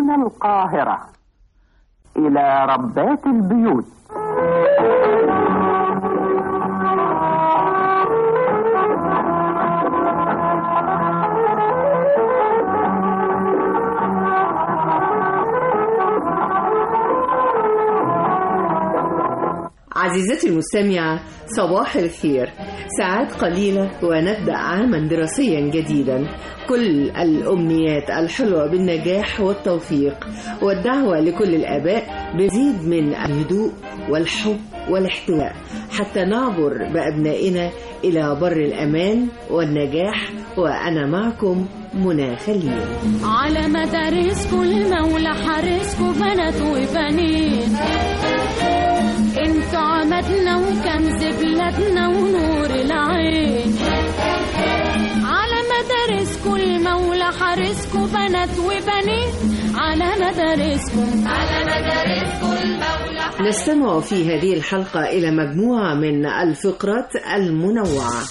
من القاهرة إلى ربات البيوت عزيزتي المستمعة صباح الخير ساعات قليلة ونبدأ عاما دراسيا جديدا كل الأمنيات الحلوة بالنجاح والتوفيق والدعوة لكل الآباء بزيد من الهدوء والحب والاحتواء حتى نعبر بأبنائنا إلى بر الأمان والنجاح وأنا معكم منى خليل على مدارسكم المولى حارسكم بنات وبنين انتوا عمدنا وكنز بلادنا ونور العين على مدارسكم المولى حارسكم بنات وبنين على مدارسكم على مدارسكم المولى نستمع في هذه الحلقة إلى مجموعة من الفقرات المنوعة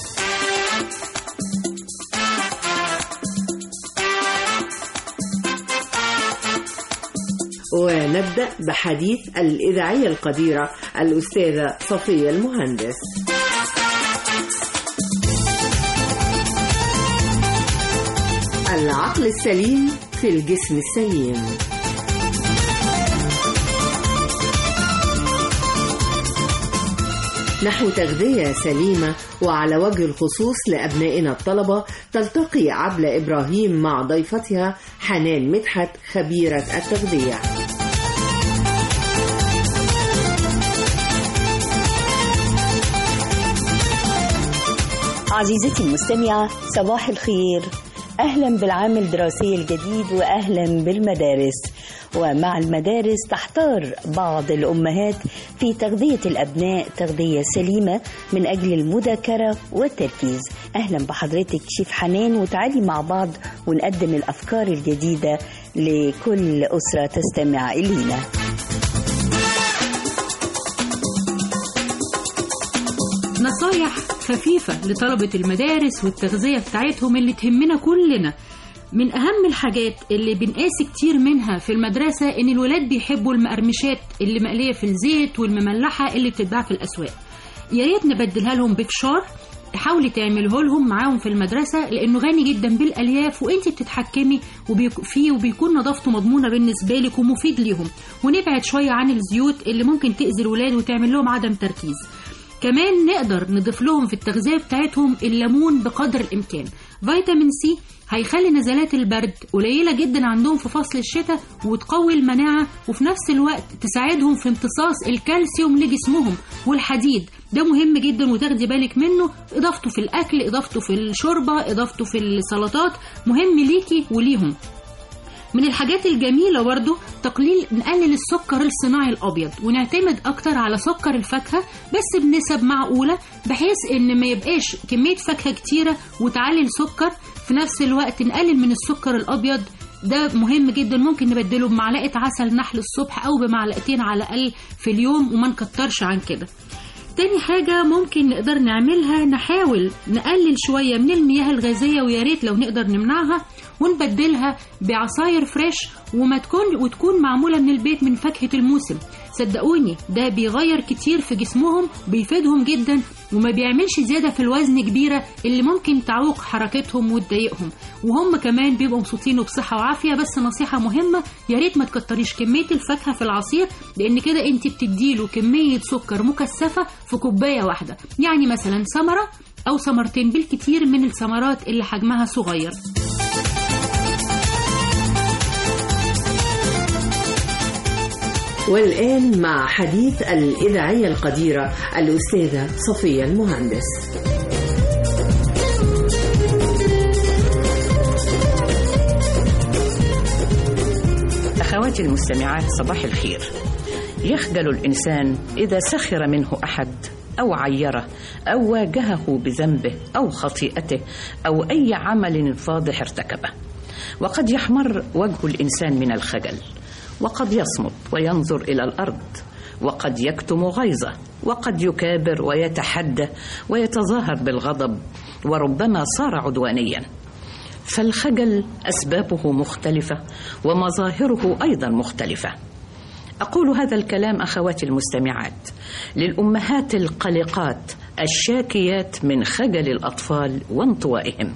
ونبدأ بحديث الإذاعية القديرة الأستاذة صفية المهندس العقل السليم في الجسم السليم نحو تغذية سليمة وعلى وجه الخصوص لأبنائنا الطلبة تلتقي عبلة إبراهيم مع ضيفتها حنان مدحت خبيرة التغذية عزيزتي المستمعة صباح الخير أهلا بالعام الدراسي الجديد وأهلا بالمدارس ومع المدارس تحتار بعض الأمهات في تغذية الأبناء تغذية سليمة من أجل المذاكرة والتركيز أهلا بحضرتك شيف حنان وتعالي مع بعض ونقدم الأفكار الجديدة لكل أسرة تستمع إلينا نصايح خفيفة لطلبة المدارس والتغذية بتاعتهم اللي تهمنا كلنا من أهم الحاجات اللي بنقاس كتير منها في المدرسة إن الولاد بيحبوا المقرمشات اللي مقلية في الزيت والمملحة اللي بتتباع في الأسواق يا ريت نبدلها لهم بكشار حاولي تعمله لهم معاهم في المدرسة لأنه غني جدا بالألياف وأنت بتتحكمي وبيك فيه وبيكون نظافته مضمونة بالنسبة لك ومفيد ليهم ونبعد شوية عن الزيوت اللي ممكن تأذي الولاد وتعمل لهم عدم تركيز كمان نقدر نضيف لهم في التغذية بتاعتهم الليمون بقدر الإمكان فيتامين سي هيخلي نزلات البرد قليلة جدا عندهم في فصل الشتاء وتقوي المناعة وفي نفس الوقت تساعدهم في امتصاص الكالسيوم لجسمهم والحديد ده مهم جدا وتاخدي بالك منه اضافته في الاكل اضافته في الشوربه اضافته في السلطات مهم ليكي وليهم من الحاجات الجميلة برضو تقليل نقلل السكر الصناعي الأبيض ونعتمد أكتر على سكر الفاكهة بس بنسب معقولة بحيث إن ما يبقاش كمية فاكهة كتيرة وتعلي السكر في نفس الوقت نقلل من السكر الأبيض ده مهم جدا ممكن نبدله بمعلقة عسل نحل الصبح أو بمعلقتين على الأقل في اليوم وما نكترش عن كده تاني حاجة ممكن نقدر نعملها نحاول نقلل شوية من المياه الغازية ويا ريت لو نقدر نمنعها ونبدلها بعصاير فريش وما تكون وتكون معمولة من البيت من فاكهة الموسم صدقوني ده بيغير كتير في جسمهم بيفيدهم جدا وما بيعملش زيادة في الوزن كبيرة اللي ممكن تعوق حركتهم وتضايقهم وهم كمان بيبقوا مبسوطين وبصحة وعافية بس نصيحة مهمة يا ريت ما تكتريش كمية الفاكهة في العصير لأن كده أنت بتديله كمية سكر مكثفة في كوباية واحدة يعني مثلا ثمرة أو ثمرتين بالكتير من الثمرات اللي حجمها صغير والآن مع حديث الإذاعية القديرة الأستاذة صفية المهندس أخواتي المستمعات صباح الخير يخجل الإنسان إذا سخر منه أحد أو عيره أو واجهه بذنبه أو خطيئته أو أي عمل فاضح ارتكبه وقد يحمر وجه الإنسان من الخجل وقد يصمت وينظر إلى الأرض وقد يكتم غيظه وقد يكابر ويتحدى ويتظاهر بالغضب وربما صار عدوانيا فالخجل أسبابه مختلفة ومظاهره أيضا مختلفة أقول هذا الكلام أخواتي المستمعات للأمهات القلقات الشاكيات من خجل الأطفال وانطوائهم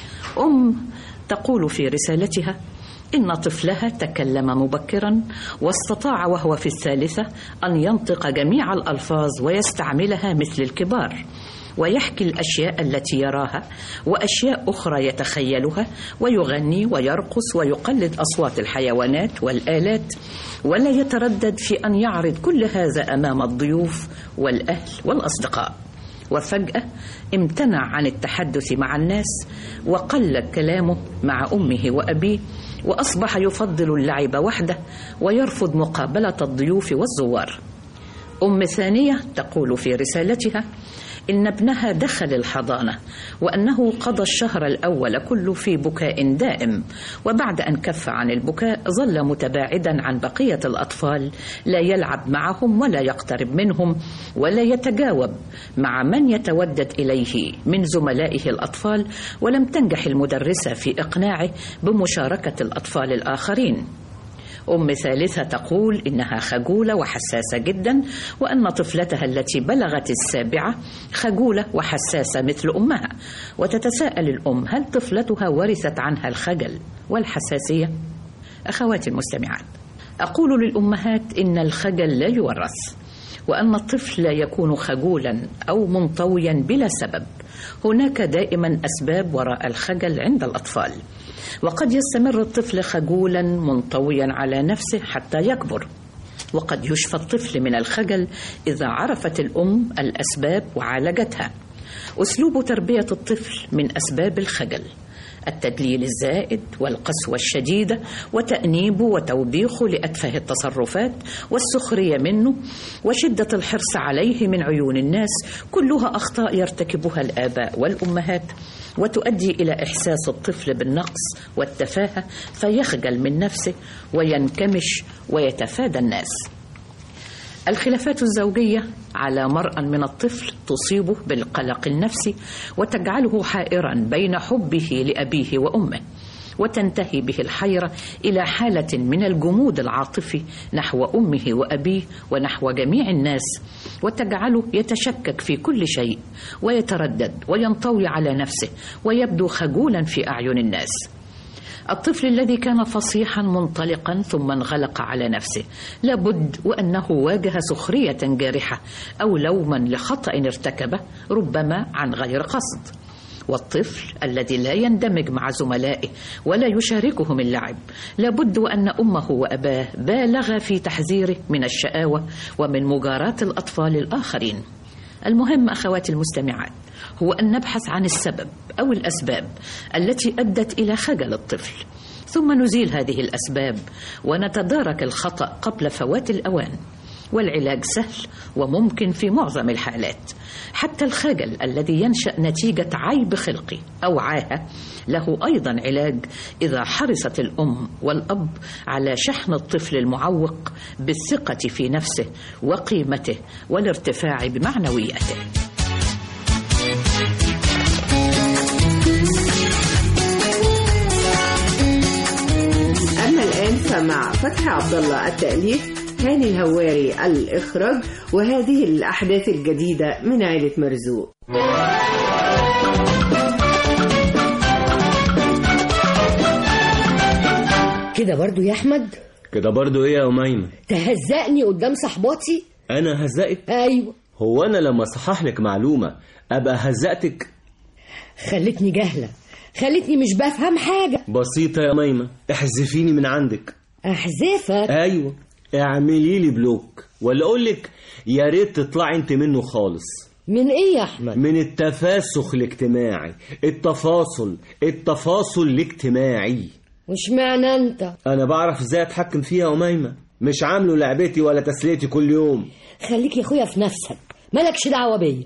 أم تقول في رسالتها إن طفلها تكلم مبكرا واستطاع وهو في الثالثة أن ينطق جميع الألفاظ ويستعملها مثل الكبار ويحكي الأشياء التي يراها وأشياء أخرى يتخيلها ويغني ويرقص ويقلد أصوات الحيوانات والآلات ولا يتردد في أن يعرض كل هذا أمام الضيوف والأهل والأصدقاء وفجأة امتنع عن التحدث مع الناس وقل كلامه مع أمه وأبيه وأصبح يفضل اللعب وحده ويرفض مقابلة الضيوف والزوار أم ثانية تقول في رسالتها إن ابنها دخل الحضانة وأنه قضى الشهر الأول كله في بكاء دائم وبعد أن كف عن البكاء ظل متباعدا عن بقية الأطفال لا يلعب معهم ولا يقترب منهم ولا يتجاوب مع من يتودد إليه من زملائه الأطفال ولم تنجح المدرسة في إقناعه بمشاركة الأطفال الآخرين أم ثالثة تقول إنها خجولة وحساسة جدا وأن طفلتها التي بلغت السابعة خجولة وحساسة مثل أمها وتتساءل الأم هل طفلتها ورثت عنها الخجل والحساسية؟ أخواتي المستمعات أقول للأمهات إن الخجل لا يورث وأن الطفل لا يكون خجولا أو منطويا بلا سبب هناك دائما أسباب وراء الخجل عند الأطفال وقد يستمر الطفل خجولا منطويا على نفسه حتى يكبر وقد يشفى الطفل من الخجل اذا عرفت الام الاسباب وعالجتها اسلوب تربيه الطفل من اسباب الخجل التدليل الزائد والقسوة الشديدة وتأنيبه وتوبيخه لأتفه التصرفات والسخرية منه وشدة الحرص عليه من عيون الناس كلها أخطاء يرتكبها الآباء والأمهات وتؤدي إلى إحساس الطفل بالنقص والتفاهة فيخجل من نفسه وينكمش ويتفادى الناس الخلافات الزوجية على مرأى من الطفل تصيبه بالقلق النفسي وتجعله حائرا بين حبه لأبيه وأمه وتنتهي به الحيرة إلى حالة من الجمود العاطفي نحو أمه وأبيه ونحو جميع الناس وتجعله يتشكك في كل شيء ويتردد وينطوي على نفسه ويبدو خجولا في أعين الناس الطفل الذي كان فصيحا منطلقا ثم انغلق على نفسه لابد وانه واجه سخريه جارحه او لوما لخطا ارتكبه ربما عن غير قصد والطفل الذي لا يندمج مع زملائه ولا يشاركهم اللعب لابد وان امه واباه بالغا في تحذيره من الشقاوه ومن مجاراه الاطفال الاخرين المهم اخواتي المستمعات هو ان نبحث عن السبب او الاسباب التي ادت الى خجل الطفل ثم نزيل هذه الاسباب ونتدارك الخطا قبل فوات الاوان والعلاج سهل وممكن في معظم الحالات حتى الخجل الذي ينشا نتيجه عيب خلقي او عاهه له ايضا علاج اذا حرصت الام والاب على شحن الطفل المعوق بالثقه في نفسه وقيمته والارتفاع بمعنوياته أما الآن فمع فتحي عبد الله التأليف هاني الهواري الإخراج وهذه الأحداث الجديدة من عائلة مرزوق كده برضو يا احمد كده برضو ايه يا أميمة تهزقني قدام صحباتي انا هزقك ايوه هو انا لما صحح لك معلومة ابقى هزقتك خلتني جهله خلتني مش بفهم حاجه بسيطة يا أميمة احذفيني من عندك احذفك ايوه اعملي لي بلوك ولا اقول لك يا ريت تطلعي انت منه خالص من ايه يا احمد من التفاسخ الاجتماعي التفاصل التفاصل الاجتماعي وش معنى انت انا بعرف ازاي اتحكم فيها يا أميمة مش عامله لعبتي ولا تسليتي كل يوم خليك يا اخويا في نفسك مالكش دعوه بيا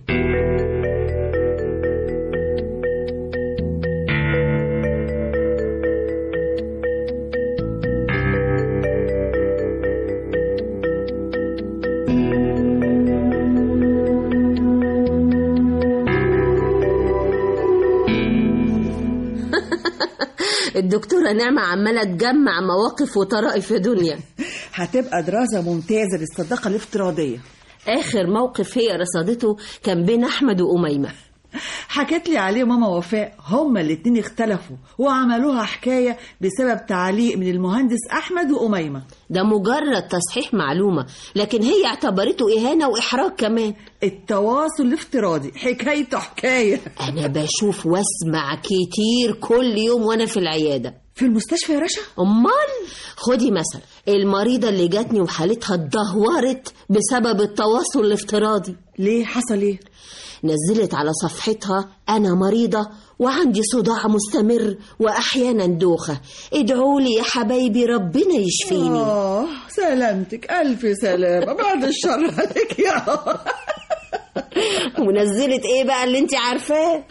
الدكتورة نعمة عمالة تجمع مواقف وطرائف يا دنيا هتبقى دراسة ممتازة للصداقة الافتراضية آخر موقف هي رصدته كان بين أحمد وأميمة حكت لي عليه ماما وفاء هما الاتنين اختلفوا وعملوها حكاية بسبب تعليق من المهندس أحمد وأميمة ده مجرد تصحيح معلومة لكن هي اعتبرته إهانة وإحراج كمان التواصل الافتراضي حكايته حكاية أنا بشوف واسمع كتير كل يوم وأنا في العيادة في المستشفى يا رشا أمال خدي مثلا المريضة اللي جاتني وحالتها اتدهورت بسبب التواصل الافتراضي ليه حصل ايه نزلت على صفحتها أنا مريضة وعندي صداع مستمر وأحيانا دوخة ادعوا لي يا حبايبي ربنا يشفيني آه سلامتك ألف سلامة بعد الشر عليك يا ونزلت ايه بقى اللي انت عارفاه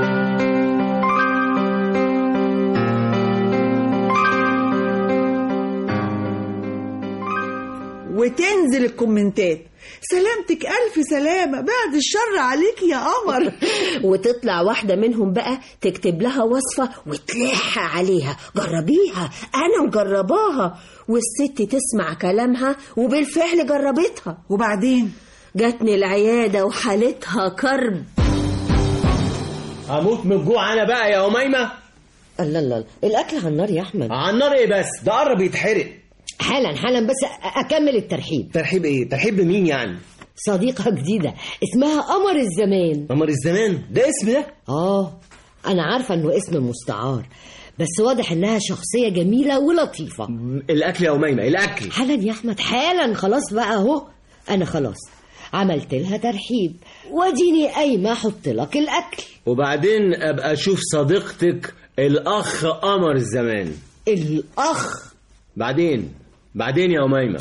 وتنزل الكومنتات سلامتك ألف سلامة بعد الشر عليك يا قمر وتطلع واحدة منهم بقى تكتب لها وصفة وتلح عليها جربيها أنا مجرباها والست تسمع كلامها وبالفعل جربتها وبعدين جاتني العيادة وحالتها كرب هموت من الجوع انا بقى يا أميمة الله الله الله. الاكل على النار يا احمد على النار ايه بس ده قرب يتحرق حالا حالا بس أ- اكمل الترحيب ترحيب ايه ترحيب بمين يعني صديقة جديدة اسمها قمر الزمان قمر الزمان ده اسم ده اه انا عارفة انه اسم مستعار بس واضح انها شخصية جميلة ولطيفة الاكل يا أميمة الاكل حالا يا احمد حالا خلاص بقى اهو انا خلاص عملت لها ترحيب واديني قايمة احط لك الاكل وبعدين ابقى اشوف صديقتك الاخ قمر الزمان الاخ بعدين بعدين يا أميمة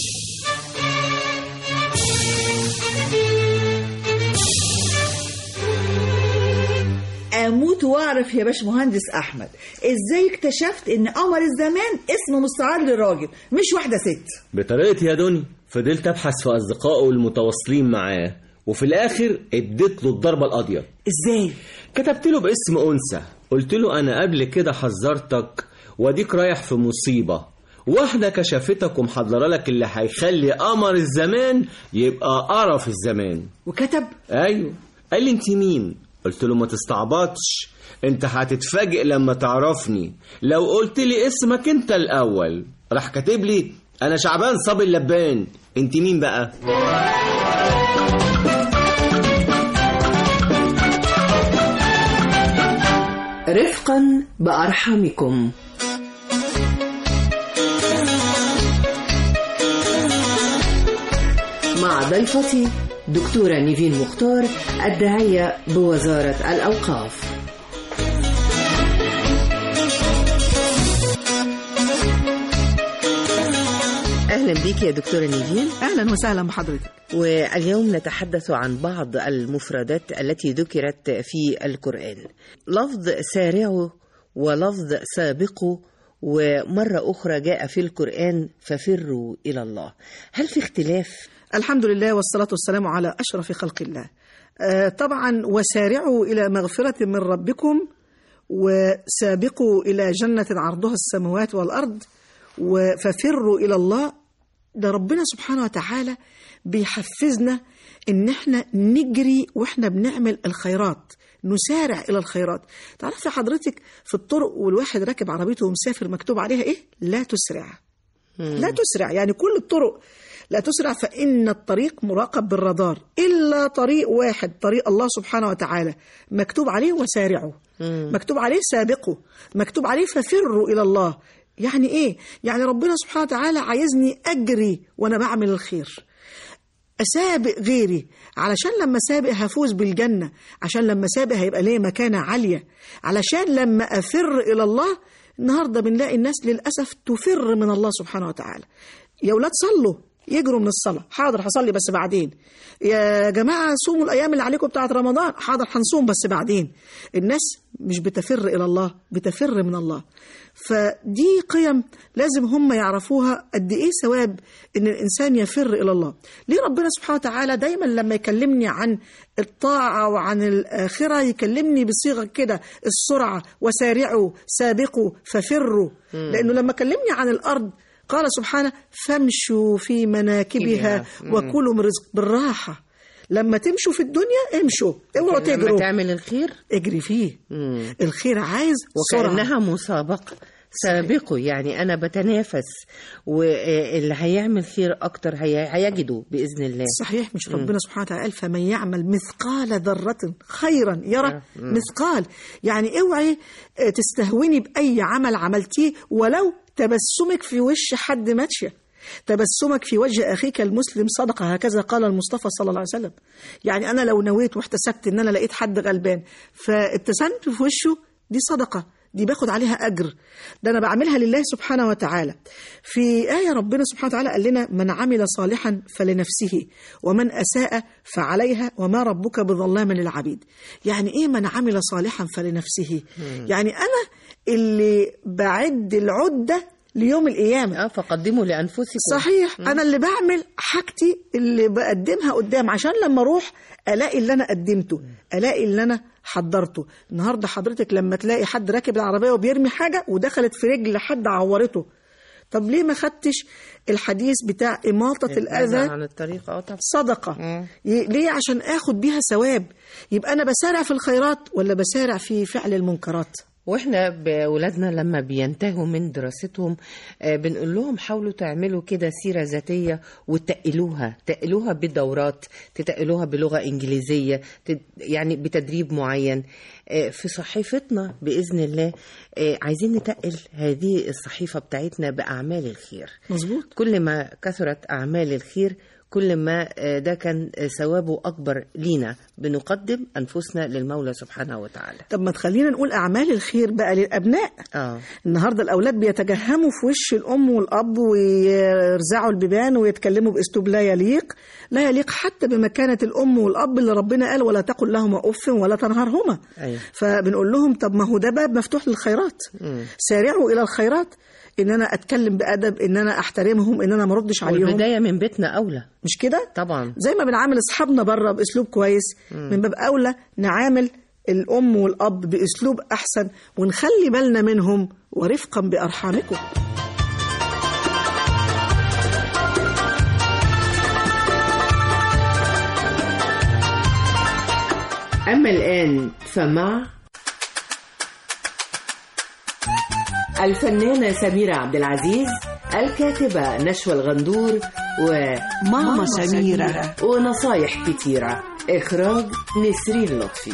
اموت واعرف يا باش مهندس احمد ازاي اكتشفت ان قمر الزمان اسم مستعار لراجل مش واحده ست بطريقتي يا دنيا فضلت ابحث في اصدقائه المتواصلين معاه وفي الاخر اديت له الضربه القاضيه ازاي كتبت له باسم انثى قلت له انا قبل كده حذرتك واديك رايح في مصيبه واحدة كشفتك ومحضرة لك اللي هيخلي قمر الزمان يبقى قرف الزمان وكتب ايوه قال لي انت مين قلت له ما تستعبطش انت هتتفاجئ لما تعرفني لو قلت لي اسمك انت الاول راح كاتب لي انا شعبان صبي اللبان انت مين بقى رفقا بأرحامكم مع ضيفتي دكتورة نيفين مختار الداعية بوزارة الأوقاف أهلا بك يا دكتورة نيفين اهلا وسهلا بحضرتك واليوم نتحدث عن بعض المفردات التي ذكرت في القرآن لفظ سارعوا ولفظ سابقوا ومرة أخرى جاء في القرآن ففروا إلى الله هل في اختلاف؟ الحمد لله والصلاة والسلام على أشرف خلق الله آه، طبعا وسارعوا إلى مغفرة من ربكم وسابقوا إلى جنة عرضها السماوات والأرض ففروا إلى الله ده ربنا سبحانه وتعالى بيحفزنا إن احنا نجري وإحنا بنعمل الخيرات نسارع إلى الخيرات تعرفي حضرتك في الطرق والواحد راكب عربيته ومسافر مكتوب عليها إيه؟ لا تسرع لا تسرع يعني كل الطرق لا تسرع فإن الطريق مراقب بالرادار إلا طريق واحد طريق الله سبحانه وتعالى مكتوب عليه وسارعوا مكتوب عليه سابقوا مكتوب عليه ففروا إلى الله يعني إيه؟ يعني ربنا سبحانه وتعالى عايزني أجري وأنا بعمل الخير أسابق غيري علشان لما سابق هفوز بالجنة عشان لما سابق هيبقى ليه مكانة عالية علشان لما أفر إلى الله النهاردة بنلاقي الناس للأسف تفر من الله سبحانه وتعالى يا ولاد صلوا يجروا من الصلاة حاضر هصلي بس بعدين يا جماعة صوموا الأيام اللي عليكم بتاعت رمضان حاضر هنصوم بس بعدين الناس مش بتفر إلى الله بتفر من الله فدي قيم لازم هم يعرفوها قد ايه ثواب ان الانسان يفر الى الله ليه ربنا سبحانه وتعالى دايما لما يكلمني عن الطاعه وعن الاخره يكلمني بصيغه كده السرعه وسارعوا سابقوا ففروا لانه لما كلمني عن الارض قال سبحانه فامشوا في مناكبها مم. وكلوا من رزق بالراحه لما تمشوا في الدنيا امشوا اوعوا لما تجروا تعمل الخير اجري فيه مم. الخير عايز سرعه وكأنها مسابقة سابقوا يعني أنا بتنافس واللي هيعمل خير أكتر هي... هيجده بإذن الله صحيح مش ربنا سبحانه وتعالى قال فمن يعمل مثقال ذرة خيرا يرى مم. مثقال يعني اوعي آه، تستهوني بأي عمل عملتيه ولو تبسمك في وش حد ماشية تبسمك في وجه أخيك المسلم صدقة هكذا قال المصطفى صلى الله عليه وسلم يعني أنا لو نويت واحتسبت إن أنا لقيت حد غلبان فابتسمت في وشه دي صدقة دي باخد عليها أجر ده أنا بعملها لله سبحانه وتعالى في آية ربنا سبحانه وتعالى قال لنا من عمل صالحا فلنفسه ومن أساء فعليها وما ربك بظلام للعبيد يعني إيه من عمل صالحا فلنفسه يعني أنا اللي بعد العدة ليوم القيامة اه فقدموا لأنفسكم صحيح أنا اللي بعمل حاجتي اللي بقدمها قدام عشان لما أروح ألاقي اللي أنا قدمته ألاقي اللي أنا حضرته النهاردة حضرتك لما تلاقي حد راكب العربية وبيرمي حاجة ودخلت في رجل حد عورته طب ليه ما خدتش الحديث بتاع إماطة الأذى عن الطريق اه طبعا صدقة مم. ي- ليه عشان اخد بيها ثواب يبقى انا بسارع في الخيرات ولا بسارع في فعل المنكرات واحنا بولادنا لما بينتهوا من دراستهم آه، بنقول لهم حاولوا تعملوا كده سيرة ذاتية وتقلوها تقلوها بدورات تتقلوها بلغة إنجليزية تد- يعني بتدريب معين آه، في صحيفتنا بإذن الله آه، عايزين نتقل هذه الصحيفة بتاعتنا بأعمال الخير مظبوط كل ما كثرت أعمال الخير كل ما آه، ده كان آه، ثوابه أكبر لينا بنقدم أنفسنا للمولى سبحانه وتعالى طب ما تخلينا نقول اعمال الخير بقى للابناء آه. النهارده الاولاد بيتجهموا في وش الام والاب ويرزعوا البيبان ويتكلموا باسلوب لا يليق لا يليق حتى بمكانه الام والاب اللي ربنا قال ولا تقل لهما اف ولا تنهرهما أيوة. فبنقول لهم طب ما هو ده باب مفتوح للخيرات مم. سارعوا الى الخيرات ان انا اتكلم بادب ان انا احترمهم ان انا ما اردش عليهم والبداية من بيتنا أولى مش كده طبعا زي ما بنعامل اصحابنا بره باسلوب كويس من باب اولى نعامل الام والاب باسلوب احسن ونخلي بالنا منهم ورفقا بارحامكم أما الآن فمع الفنانة سميرة عبد العزيز الكاتبة نشوى الغندور وماما سميرة. ونصايح كتيرة إخراج نسرين لطفي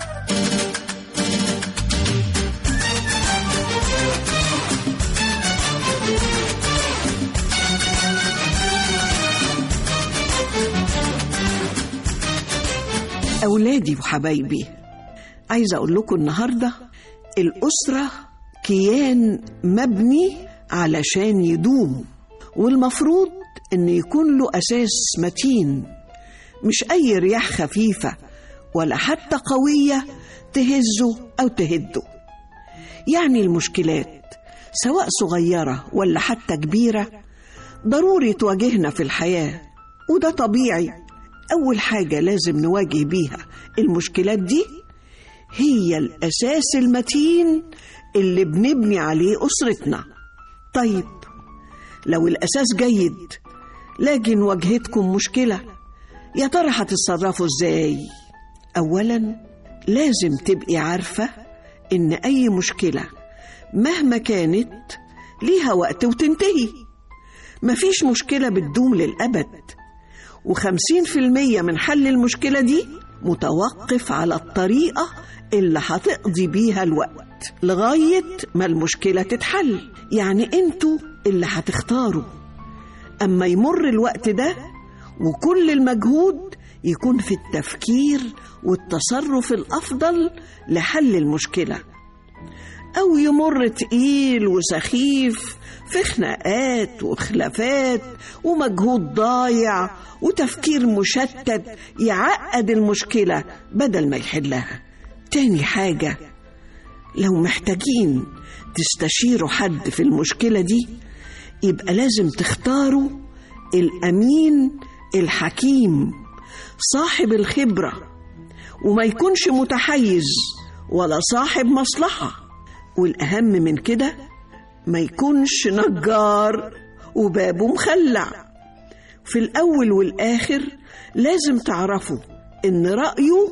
أولادي وحبايبي عايزة أقول لكم النهاردة الأسرة كيان مبني علشان يدوم والمفروض إن يكون له أساس متين مش أي رياح خفيفة ولا حتى قوية تهزه أو تهده يعني المشكلات سواء صغيرة ولا حتى كبيرة ضروري تواجهنا في الحياة وده طبيعي أول حاجة لازم نواجه بيها المشكلات دي هي الأساس المتين اللي بنبني عليه أسرتنا طيب لو الأساس جيد لكن واجهتكم مشكلة يا ترى هتتصرفوا ازاي أولا لازم تبقي عارفة إن أي مشكلة مهما كانت ليها وقت وتنتهي مفيش مشكلة بتدوم للأبد وخمسين في المية من حل المشكلة دي متوقف على الطريقة اللي هتقضي بيها الوقت لغاية ما المشكلة تتحل يعني انتوا اللي هتختاروا أما يمر الوقت ده وكل المجهود يكون في التفكير والتصرف الأفضل لحل المشكلة أو يمر تقيل وسخيف في خناقات وخلافات ومجهود ضايع وتفكير مشتت يعقد المشكلة بدل ما يحلها تاني حاجة لو محتاجين تستشيروا حد في المشكلة دي يبقى لازم تختاروا الأمين الحكيم صاحب الخبرة وما يكونش متحيز ولا صاحب مصلحة والأهم من كده ما يكونش نجار وبابه مخلع في الأول والآخر لازم تعرفوا إن رأيه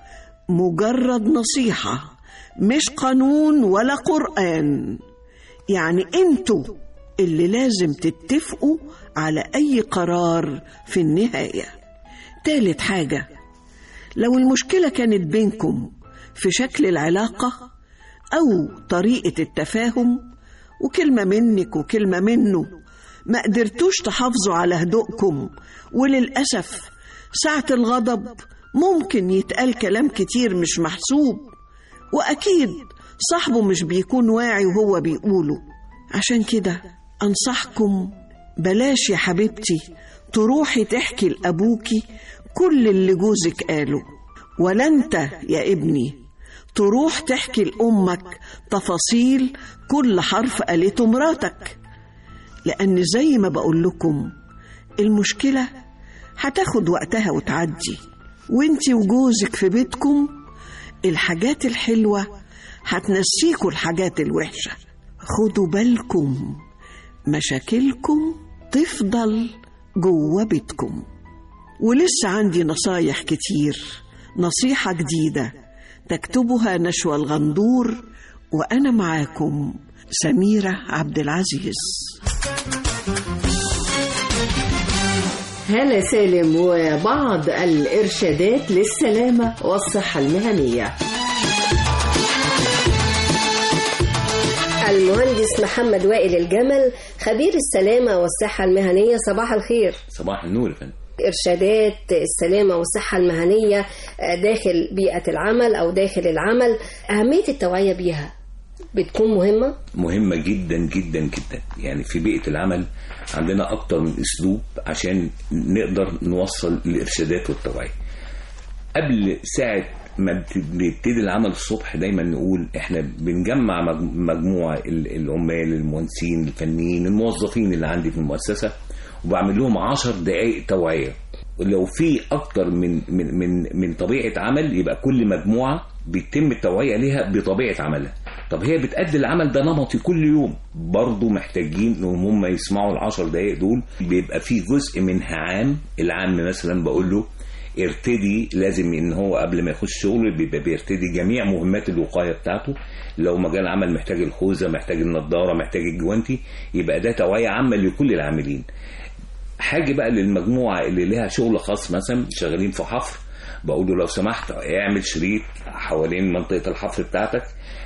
مجرد نصيحة مش قانون ولا قرآن يعني انتوا اللي لازم تتفقوا على أي قرار في النهاية تالت حاجة لو المشكلة كانت بينكم في شكل العلاقة أو طريقة التفاهم وكلمة منك وكلمة منه ما قدرتوش تحافظوا على هدوءكم وللأسف ساعة الغضب ممكن يتقال كلام كتير مش محسوب وأكيد صاحبه مش بيكون واعي وهو بيقوله عشان كده أنصحكم بلاش يا حبيبتي تروحي تحكي لأبوكي كل اللي جوزك قاله ولا انت يا ابني تروح تحكي لأمك تفاصيل كل حرف قالته مراتك لأن زي ما بقول لكم المشكلة هتاخد وقتها وتعدي وانتي وجوزك في بيتكم الحاجات الحلوة هتنسيكوا الحاجات الوحشة خدوا بالكم مشاكلكم تفضل جوه بيتكم ولسه عندي نصايح كتير نصيحة جديدة تكتبها نشوى الغندور وأنا معاكم سميرة عبد العزيز هالة سالم وبعض الإرشادات للسلامة والصحة المهنية المهندس محمد وائل الجمل خبير السلامة والصحة المهنية صباح الخير صباح النور يا فندم إرشادات السلامة والصحة المهنية داخل بيئة العمل أو داخل العمل أهمية التوعية بيها بتكون مهمة؟ مهمة جدا جدا جدا يعني في بيئة العمل عندنا أكتر من أسلوب عشان نقدر نوصل الإرشادات والتوعية قبل ساعة ما بنبتدي العمل الصبح دايما نقول احنا بنجمع مجموعة العمال المهندسين الفنيين الموظفين اللي عندي في المؤسسة وبعمل لهم 10 دقائق توعية لو في اكتر من من من من طبيعه عمل يبقى كل مجموعه بيتم التوعيه ليها بطبيعه عملها طب هي بتأدي العمل ده نمطي كل يوم برضه محتاجين ان هم يسمعوا العشر دقايق دول بيبقى في جزء منها عام العام مثلا بقول له ارتدي لازم ان هو قبل ما يخش شغل بيبقى بيرتدي جميع مهمات الوقايه بتاعته لو مجال عمل محتاج الخوذه محتاج النضاره محتاج الجوانتي يبقى ده توعيه عامه لكل العاملين حاجه بقى للمجموعه اللي لها شغل خاص مثلا شغالين في حفر بقول له لو سمحت اعمل شريط حوالين منطقه الحفر بتاعتك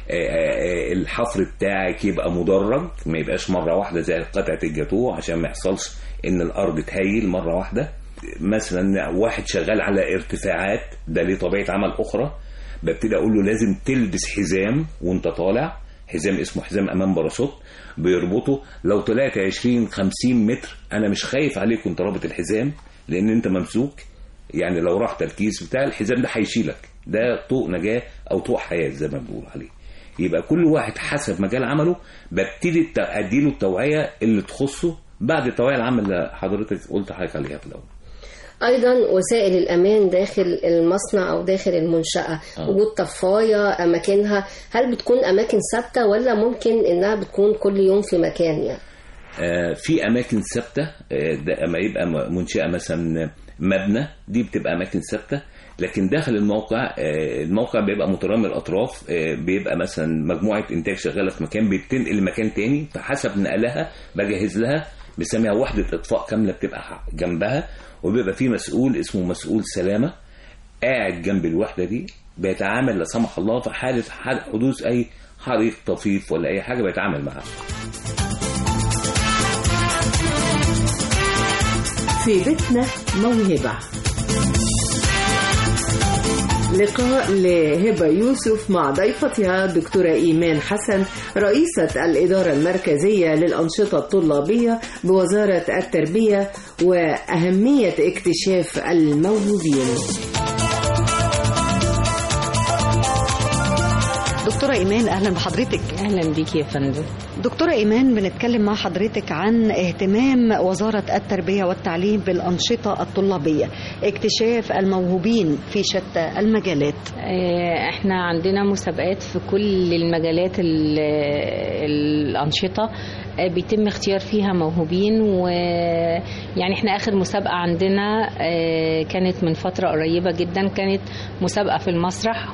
الحفر بتاعك يبقى مدرج ما يبقاش مره واحده زي قطعه الجاتوه عشان ما يحصلش ان الارض تهيل مره واحده مثلا واحد شغال على ارتفاعات ده ليه طبيعه عمل اخرى ببتدي اقول له لازم تلبس حزام وانت طالع حزام اسمه حزام امان باراشوت بيربطه لو طلعت 20 50 متر انا مش خايف عليك وانت رابط الحزام لان انت ممسوك يعني لو راح تركيز بتاع الحزام ده هيشيلك ده طوق نجاه او طوق حياه زي ما بنقول عليه يبقى كل واحد حسب مجال عمله ببتدي اديله التوعيه اللي تخصه بعد التوعيه العامه اللي حضرتك قلت حضرتك عليها في الاول ايضا وسائل الامان داخل المصنع او داخل المنشاه آه. وجود طفايه اماكنها هل بتكون اماكن ثابته ولا ممكن انها بتكون كل يوم في مكان يعني آه في اماكن ثابته آه ده اما يبقى م- منشاه مثلا مبنى دي بتبقى اماكن ثابته لكن داخل الموقع آه، الموقع بيبقى مترامي الاطراف آه، بيبقى مثلا مجموعه انتاج شغاله في مكان بتنقل لمكان تاني فحسب نقلها بجهز لها بنسميها وحده اطفاء كامله بتبقى جنبها وبيبقى في مسؤول اسمه مسؤول سلامه قاعد جنب الوحده دي بيتعامل لا سمح الله في حاله حد- حدوث اي حريق طفيف ولا اي حاجه بيتعامل معاها في بيتنا موهبة لقاء لهبة يوسف مع ضيفتها دكتورة إيمان حسن رئيسة الإدارة المركزية للأنشطة الطلابية بوزارة التربية وأهمية اكتشاف الموهوبين دكتورة إيمان أهلا بحضرتك أهلا بيك يا فندم دكتورة إيمان بنتكلم مع حضرتك عن اهتمام وزارة التربية والتعليم بالأنشطة الطلابية اكتشاف الموهوبين في شتى المجالات آه، احنا عندنا مسابقات في كل المجالات ال- الأنشطة آه، بيتم اختيار فيها موهوبين ويعني احنا آخر مسابقة عندنا آه، كانت من فترة قريبة جدا كانت مسابقة في المسرح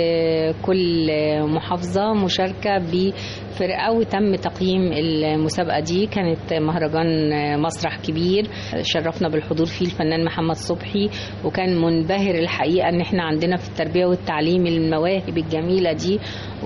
وكل محافظة مشاركة بفرقة وتم تقييم المسابقة دي كانت مهرجان مسرح كبير شرفنا بالحضور فيه الفنان محمد صبحي وكان منبهر الحقيقة ان احنا عندنا في التربية والتعليم المواهب الجميلة دي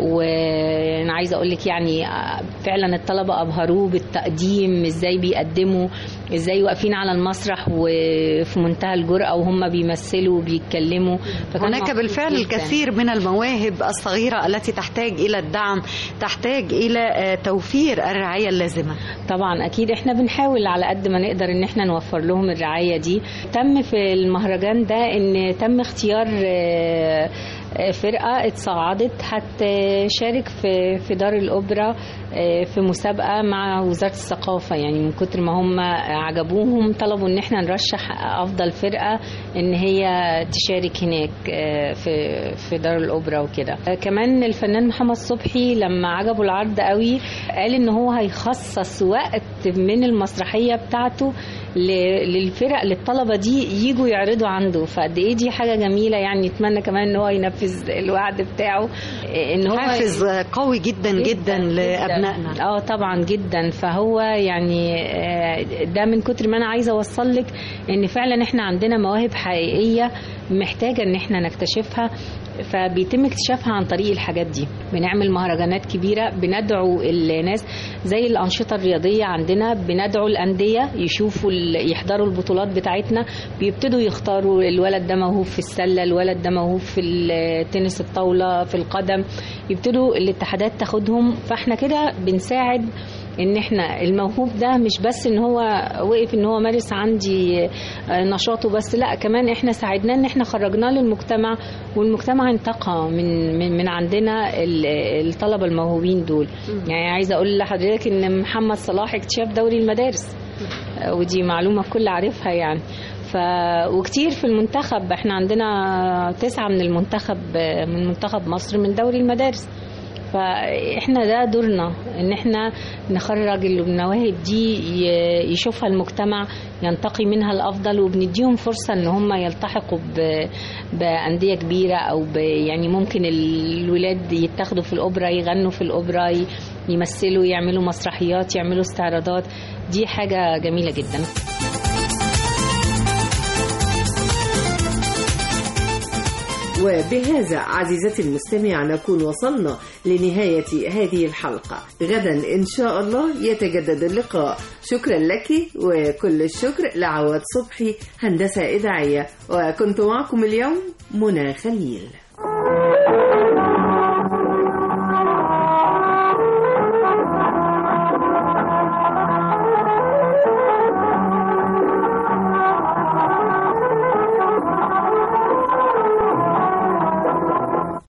وانا عايزة اقول لك يعني فعلا الطلبة ابهروه بالتقديم ازاي بيقدموا ازاي واقفين على المسرح وفي منتهى الجرأة وهم بيمثلوا وبيتكلموا فكان هناك مبسوط بالفعل جداً. الكثير من المواهب الصغيرة التي تحتاج إلى الدعم تحتاج إلى آه، توفير الرعاية اللازمة طبعا اكيد احنا بنحاول على قد ما نقدر ان احنا نوفر لهم الرعايه دي تم في المهرجان ده ان تم اختيار آه، آه، فرقه اتصعدت هتشارك في في دار الاوبرا آه، في مسابقه مع وزاره الثقافه يعني من كتر ما هم عجبوهم طلبوا ان احنا نرشح افضل فرقه ان هي تشارك هناك آه، في في دار الاوبرا وكده آه، كمان الفنان محمد صبحي لما عجبه العرض قوي قال ان هو هيخصص وقت من المسرحيه بتاعته ل- للفرق للطلبه دي يجوا يعرضوا عنده فقد ايه دي حاجه جميله يعني نتمنى كمان ان هو ينفذ الوعد بتاعه آه، ان هو حافز قوي جدا جدا لأبنائنا اه طبعا جدا فهو يعني آه، ده من كتر ما انا عايزه اوصل لك ان فعلا احنا عندنا مواهب حقيقيه محتاجه ان احنا نكتشفها فبيتم اكتشافها عن طريق الحاجات دي بنعمل مهرجانات كبيره بندعو الناس زي الانشطه الرياضيه عندنا بندعو الانديه يشوفوا ال- يحضروا البطولات بتاعتنا بيبتدوا يختاروا الولد ده موهوب في السله الولد ده موهوب في التنس الطاوله في القدم يبتدوا الاتحادات تاخدهم فاحنا كده بنساعد ان احنا الموهوب ده مش بس ان هو وقف ان هو مارس عندي آه، نشاطه بس لا كمان احنا ساعدناه ان احنا خرجناه للمجتمع والمجتمع انتقى من من, من عندنا ال- الطلبه الموهوبين دول يعني عايزه اقول لحضرتك ان محمد صلاح اكتشاف دوري المدارس آه، ودي معلومه الكل عارفها يعني ف وكتير في المنتخب احنا عندنا تسعة من المنتخب من منتخب مصر من دوري المدارس فاحنا ده دورنا ان احنا نخرج المواهب دي ي- يشوفها المجتمع ينتقي منها الافضل وبنديهم فرصه ان هم يلتحقوا ب- بانديه كبيره او ب يعني ممكن الولاد يتاخدوا في الاوبرا يغنوا في الاوبرا ي- يمثلوا يعملوا مسرحيات يعملوا استعراضات دي حاجه جميله جدا وبهذا عزيزتي المستمع نكون وصلنا لنهاية هذه الحلقة غدا إن شاء الله يتجدد اللقاء شكرا لك وكل الشكر لعواد صبحي هندسة إذاعية وكنت معكم اليوم منى خليل